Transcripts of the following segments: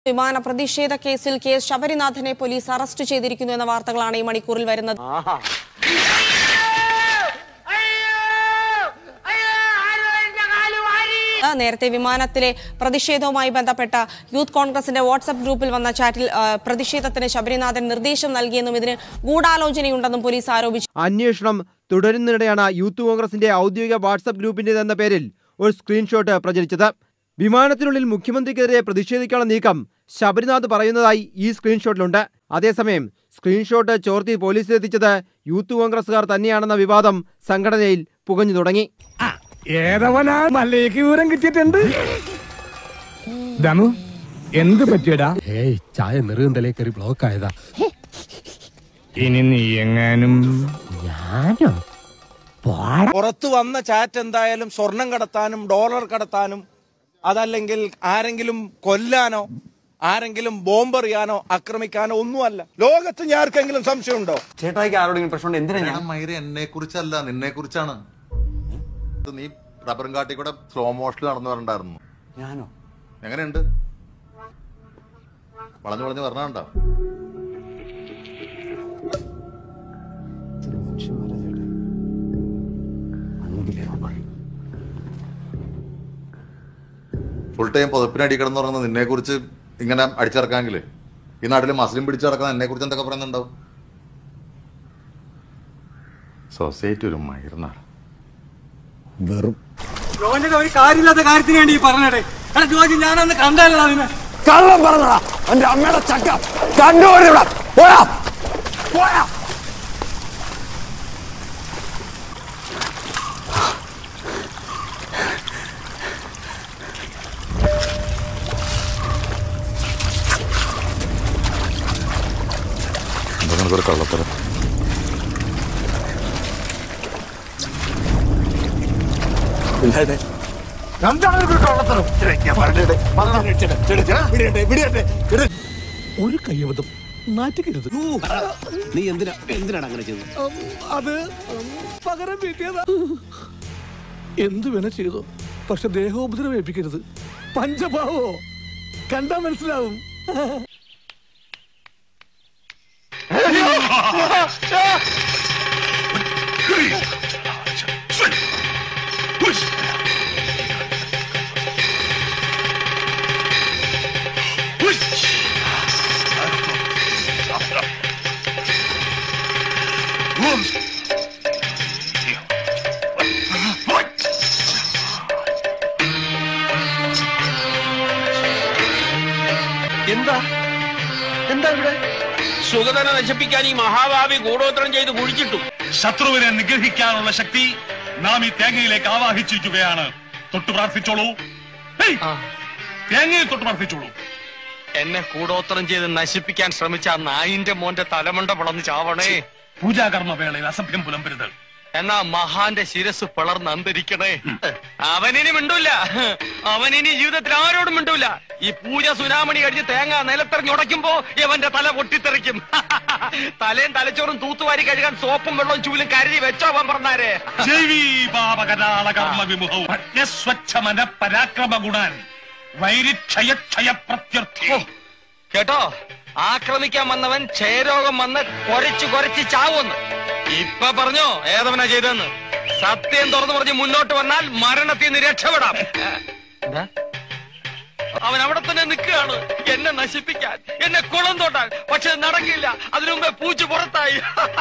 വിമാന പ്രതിഷേധ കേസിൽ കെ എസ് ശബരിനാഥനെ പോലീസ് അറസ്റ്റ് ചെയ്തിരിക്കുന്നു എന്ന വാർത്തകളാണ് ഈ മണിക്കൂറിൽ വരുന്നത് ആ, നേരത്തെ വിമാനത്തിലെ പ്രതിഷേധവുമായി ബന്ധപ്പെട്ട യൂത്ത് കോൺഗ്രസിന്റെ വാട്സ്ആപ്പ് ഗ്രൂപ്പിൽ വന്ന ചാറ്റിൽ ആ, പ്രതിഷേധത്തിന് ശബരിനാഥൻ നിർദ്ദേശം നൽകിയെന്നും ഇതിന് ഗൂഢാലോചനയുണ്ടെന്നും പോലീസ് ആരോപിച്ചു അന്വേഷണം തുടരുന്നതിനിടെയാണ് യൂത്ത് കോൺഗ്രസിന്റെ ഔദ്യോഗിക വാട്സപ്പ് ഗ്രൂപ്പിന്റേതെന്ന പേരിൽ ഒരു സ്ക്രീൻഷോട്ട് പ്രചരിച്ചത് വിമാനത്തിനുള്ളിൽ മുഖ്യമന്ത്രിക്കെതിരെ പ്രതിഷേധിക്കാനുള്ള നീക്കം ശബരിനാഥ് പറയുന്നതായി ഈ സ്ക്രീൻഷോട്ടിലുണ്ട് അതേസമയം സ്ക്രീൻഷോട്ട് ചോർത്തി പോലീസിലെത്തിച്ചത് യൂത്ത് കോൺഗ്രസുകാർ തന്നെയാണെന്ന വിവാദം സംഘടനയിൽ പുകഞ്ഞു തുടങ്ങി ഏതവനാ മല്ലേക്ക് വിവരം കിട്ടിയിട്ടുണ്ട് ദമു എന്ത് പറ്റിയടാ ഏയ് ചായ നെറുകന്തലേ കയറി ബ്ലോക്ക് ആയതാ ഇനി നീ എങ്ങാനും ഞാനോ പുറത്തു വന്ന ചാറ്റ് എന്തായാലും സ്വർണം കടത്താനും ഡോളർ കടത്താനും അതല്ലെങ്കിൽ ആരെങ്കിലും കൊല്ലാനോ ആരെങ്കിലും ബോംബെറിയാനോ ആക്രമിക്കാനോ ഒന്നുമല്ല ലോകത്ത് ഞാൻ ആർക്കെങ്കിലും സംശയമുണ്ടോ ചേട്ടായിക്ക് ആരോടെങ്കിലും പ്രശ്നമുണ്ട് എന്തിനാ ഞാൻ മൈര എന്നെ കുറിച്ചല്ല നിന്നെ കുറിച്ചാണ് നീ റബ്ബറും കാട്ടി കൂടെ സ്ലോ മോഷനിൽ നടന്നു വരണ്ടായിരുന്നു ഞാനോ എങ്ങനെയുണ്ട് വളഞ്ഞു വളഞ്ഞു പറഞ്ഞാണ്ടോ ഫുൾ ടൈം പുതപ്പിനടി കിടന്ന് പറയുന്നത് നിന്നെ കുറിച്ച് ഇങ്ങനെ അടിച്ചിറക്കാമെങ്കിലേ ഈ നാട്ടിൽ മസ്ലിം പിടിച്ചിറക്കുന്ന എന്നെ കുറിച്ച് എന്തൊക്കെ പറയുന്നുണ്ടാവും സൊസൈറ്റി ഒരു മയിരുന്നാണ് വെറും ഒരു കാര്യമില്ലാത്ത കാര്യത്തിന് വേണ്ടി പറഞ്ഞേ ജോജി ഞാനന്ന് കണ്ടല്ലോ അതിനെ കള്ളം പറഞ്ഞടാ എന്റെ അമ്മയുടെ ചക്ക കണ്ടുപോടാ പോയാ പോയാ എന്താ നിനക്കൊരു കള്ളത്തരം ഒരു കയ്യബദ്ധം നാറ്റിക്കരുത് നീ എന്തിനാ എന്തിനാണ് അങ്ങനെ ചെയ്തത് അത് പകരം വീട്ടിയതാ എന്തു വേണ ചെയ്തു പക്ഷെ ദേഹോപദ്രവം ഏൽപ്പിക്കരുത് പഞ്ചഭാവോ കണ്ടാ മനസ്സിലാവും എന്താ എന്താ ഇവിടെ സുഗതനെ നശിപ്പിക്കാൻ ഈ മഹാഭാവി ഗൂഢോത്രം ചെയ്ത് കുഴിച്ചിട്ടു ശത്രുവിനെ നിഗ്രഹിക്കാനുള്ള ശക്തി നാം ഈ തേങ്ങയിലേക്ക് ആവാഹിച്ചിരിക്കുകയാണ് തൊട്ടു പ്രാർത്ഥിച്ചോളൂ ഹേയ്! തേങ്ങയെ തൊട്ട് പ്രാർത്ഥിച്ചോളൂ എന്നെ കൂടോത്രം ചെയ്ത് നശിപ്പിക്കാൻ ശ്രമിച്ച ആ നായിന്റെ മോന്റെ തലമുണ്ട പിളന്ന് ചാവണേ പൂജാകർമ്മ വേളയിൽ അസഭ്യം പുലമ്പരുത് എന്നാ മഹാന്റെ ശിരസ് പിളർന്ന് അന്തരിക്കണേ അവനിനി മിണ്ടൂല അവനിനി ജീവിതത്തിൽ ആരോടും മിണ്ടൂല ഈ പൂജ സുനാമണി കഴിഞ്ഞ് തേങ്ങ നിലത്തെറിഞ്ഞ് ഉടയ്ക്കുമ്പോ ഇവന്റെ തല പൊട്ടിത്തെറിക്കും തലയും തലച്ചോറും തൂത്തുവാരി കഴുകാൻ സോപ്പും വെള്ളവും ചൂലും കരുതി വെച്ചോ അവൻ പറഞ്ഞാരേ ജൈവീ പാപകരാള കർമ്മ വിമുഖവും സ്വച്ഛമന പരാക്രമ ഗുണാൻ വൈരിക്ഷയക്ഷയ പ്രത്യർത്ഥി ഓ, കേട്ടോ ആക്രമിക്കാൻ വന്നവൻ ക്ഷയരോഗം വന്ന് കൊരച്ചു കൊരച്ച് ചാവുമെന്ന് ഇപ്പൊ പറഞ്ഞോ ഏതവനാ ചെയ്തെന്ന് സത്യം തുറന്നു പറഞ്ഞ് മുന്നോട്ട് വന്നാൽ മരണത്തിൽ നിന്ന് രക്ഷപ്പെടാം എന്താ? അവൻ അവിടെ തന്നെ നിൽക്കുകയാണ് എന്നെ നശിപ്പിക്കാൻ എന്നെ കുളം തൊട്ടാൻ പക്ഷെ അത് നടക്കില്ല അതിനു മുമ്പേ പൂച്ച പുറത്തായി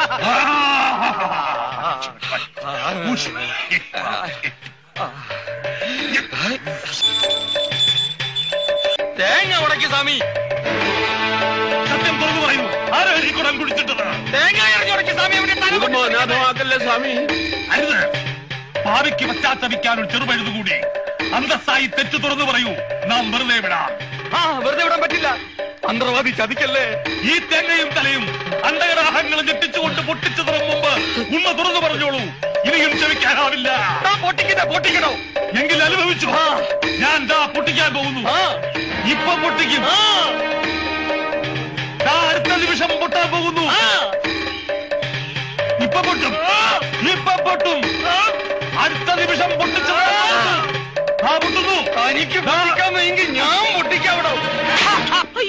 തേങ്ങ ഉടക്കി സ്വാമി സത്യം തുറന്നു പറയൂ ആരാ ഈ കുടം കുടിച്ചിട്ടത് തേങ്ങ ഇറങ്ങി ഉടക്കി സ്വാമി അവന്റെ തല പൊട്ടിത്തെറിക്കട്ടെ. സ്വാമി അരുത് ഭാവിക്ക് പശ്ചാത്തപിക്കാൻ ഒരു ചെറുപഴുതു കൂടി അന്തസ്സായി തെറ്റു തുറന്നു പറയൂ നാം വെറുതെ വിടാം ആ വെറുതെ വിടാൻ പറ്റില്ല മന്ത്രവാദി ചതിക്കല്ലേ ഈ തേങ്ങയും തലയും അണ്ടകടാഹങ്ങൾ ഞെട്ടിച്ചുകൊണ്ട് പൊട്ടിച്ചു തുറന്നു മുമ്പ് ഉമ്മ തുറന്നു പറഞ്ഞോളൂ ഇനിയും ക്ഷമിക്കാനാവില്ല ആ, പൊട്ടിക്കട്ടെ പൊട്ടിക്കണോ എങ്കിൽ അനുഭവിച്ചു ഞാൻ ദാ പൊട്ടിക്കാൻ പോകുന്നു ആ ഇപ്പൊ പൊട്ടിക്കും ദാ അടുത്ത നിമിഷം പൊട്ടാൻ പോകുന്നു ആ ഇപ്പൊ പൊട്ടും ഇപ്പൊ പൊട്ടും അടുത്ത നിമിഷം പൊട്ടിച്ചു ആ പൊട്ടുന്നു തനിക്ക് പൊട്ടിക്കാമെങ്കിൽ ഞാൻ പൊട്ടിക്കാവിടോ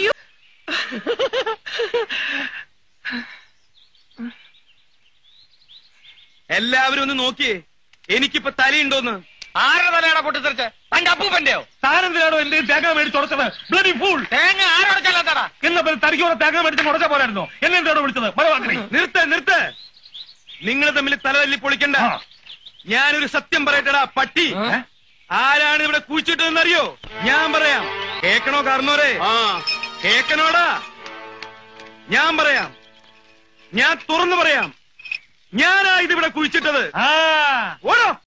എല്ലാവരും ഒന്ന് നോക്കിയേ എനിക്കിപ്പോ തലയുണ്ടോന്ന് ആരുടെ തലയാടാ പൊട്ടിത്തെറിച്ച് തന്റെ അപ്പൂപ്പന്റെയോ താനെന്തിനാണോ എന്റെ തേങ്ങ മേടിച്ച് ഉടച്ചത് ബ്ലഡി ഫൂൾ തേങ്ങ ആരോടക്കല്ലാത്തടാ എന്നാ പിന്നെ തനിക്കോടെ തേങ്ങ മേടിച്ച് ഉടച്ച പോലായിരുന്നോ എന്നെ എന്തിനാണോ വിളിച്ചത് മലവാക്കണി നിർത്ത് നിർത്ത് നിങ്ങൾ തമ്മിൽ തലതല്ലി പൊളിക്കണ്ട ആ. ഞാനൊരു സത്യം പറയട്ടടാ പട്ടി ആരാണ് ഇവിടെ കുഴിച്ചിട്ടതെന്ന് അറിയോ ഞാൻ പറയാം കേക്കണോ കാർന്നോരെ കേക്കണോടാ ഞാൻ പറയാം ഞാൻ തുറന്നു പറയാം ഞാനാ ഇതിവിടെ കുഴിച്ചിട്ടത് ആ ഓടോ